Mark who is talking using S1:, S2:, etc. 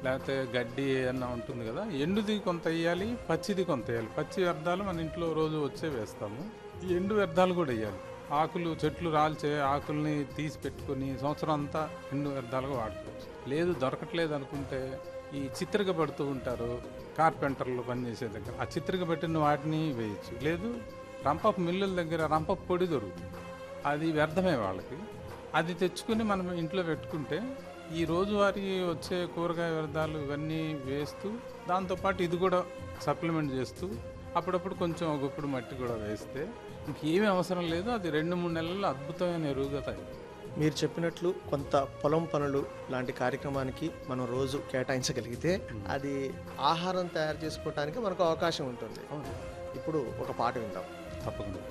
S1: లేకపోతే గడ్డి ఏమన్నా ఉంటుంది కదా ఎండుది కొంత వేయాలి పచ్చిది కొంత వేయాలి పచ్చి వ్యర్థాలు మన ఇంట్లో రోజు వచ్చే వేస్తాము ఈ ఎండు వ్యర్థాలు కూడా వేయాలి ఆకులు చెట్లు రాల్చే ఆకుల్ని తీసి పెట్టుకొని సంవత్సరం అంతా ఎండు వ్యర్థాలుగా వాడుకోవచ్చు లేదు దొరకట్లేదు అనుకుంటే ఈ చిత్రిక పడుతూ ఉంటారు కార్పెంటర్లు పనిచేసే దగ్గర ఆ చిత్రిక పెట్టిన వాటిని వేయచ్చు లేదు రంపపు మిల్లుల దగ్గర రంపపు పొడి దొరుకుతుంది అది వ్యర్థమే వాళ్ళకి అది తెచ్చుకుని మనం ఇంట్లో పెట్టుకుంటే ఈ రోజువారీ వచ్చే కూరగాయ వ్యర్థాలు ఇవన్నీ వేస్తూ దాంతోపాటు ఇది కూడా సప్లిమెంట్ చేస్తూ అప్పుడప్పుడు కొంచెం ఒక గుప్పుడు మట్టి కూడా వేస్తే ఇంకేమీ అవసరం లేదు అది రెండు మూడు నెలల్లో అద్భుతమైన ఎరువుగా తయారు
S2: మీరు చెప్పినట్లు కొంత పొలం పనులు లాంటి కార్యక్రమానికి మనం రోజు కేటాయించగలిగితే అది ఆహారం తయారు చేసుకోవడానికి మనకు అవకాశం ఉంటుంది ఇప్పుడు ఒక పాట విందాం
S1: తప్పకుండా